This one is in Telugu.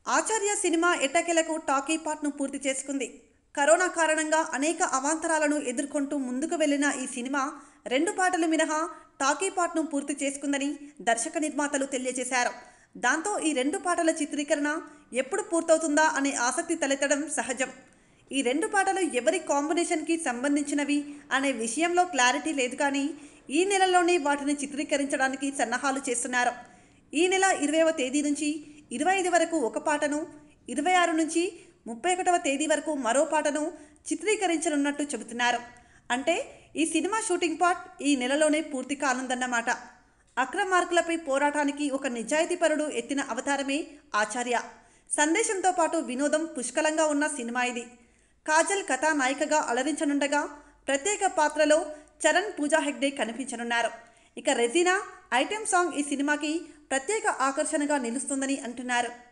ఆచార్య సినిమా ఎట్టకేలకు టాకీ పార్ట్ను పూర్తి చేసుకుంది కరోనా కారణంగా అనేక అవాంతరాలను ఎదుర్కొంటూ ముందుకు వెళ్లిన ఈ సినిమా రెండు పాటలు మినహా టాకీ పార్ట్ను పూర్తి చేసుకుందని దర్శక నిర్మాతలు తెలియజేశారు దాంతో ఈ రెండు పాటల చిత్రీకరణ ఎప్పుడు పూర్తవుతుందా అనే ఆసక్తి తలెత్తడం సహజం ఈ రెండు పాటలు ఎవరి కాంబినేషన్కి సంబంధించినవి అనే విషయంలో క్లారిటీ లేదు కానీ ఈ నెలలోనే వాటిని చిత్రీకరించడానికి సన్నాహాలు చేస్తున్నారు ఈ నెల ఇరవైవ తేదీ నుంచి ఇరవై ఐదు వరకు ఒక పాటను ఇరవై ఆరు నుంచి ముప్పై ఒకటవ తేదీ వరకు మరో పాటను చిత్రీకరించనున్నట్టు చెబుతున్నారు అంటే ఈ సినిమా షూటింగ్ పార్ట్ ఈ నెలలోనే పూర్తి కానుందన్నమాట అక్రమార్కులపై పోరాటానికి ఒక నిజాయితీపరుడు ఎత్తిన అవతారమే ఆచార్య సందేశంతో పాటు వినోదం పుష్కలంగా ఉన్న సినిమా ఇది కాజల్ కథానాయికగా అలరించనుండగా ప్రత్యేక పాత్రలో చరణ్ పూజా హెగ్డే కనిపించనున్నారు ఇక రెజీనా ఐటెం సాంగ్ ఈ సినిమాకి ప్రత్యేక ఆకర్షణగా నిలుస్తుందని అంటున్నారు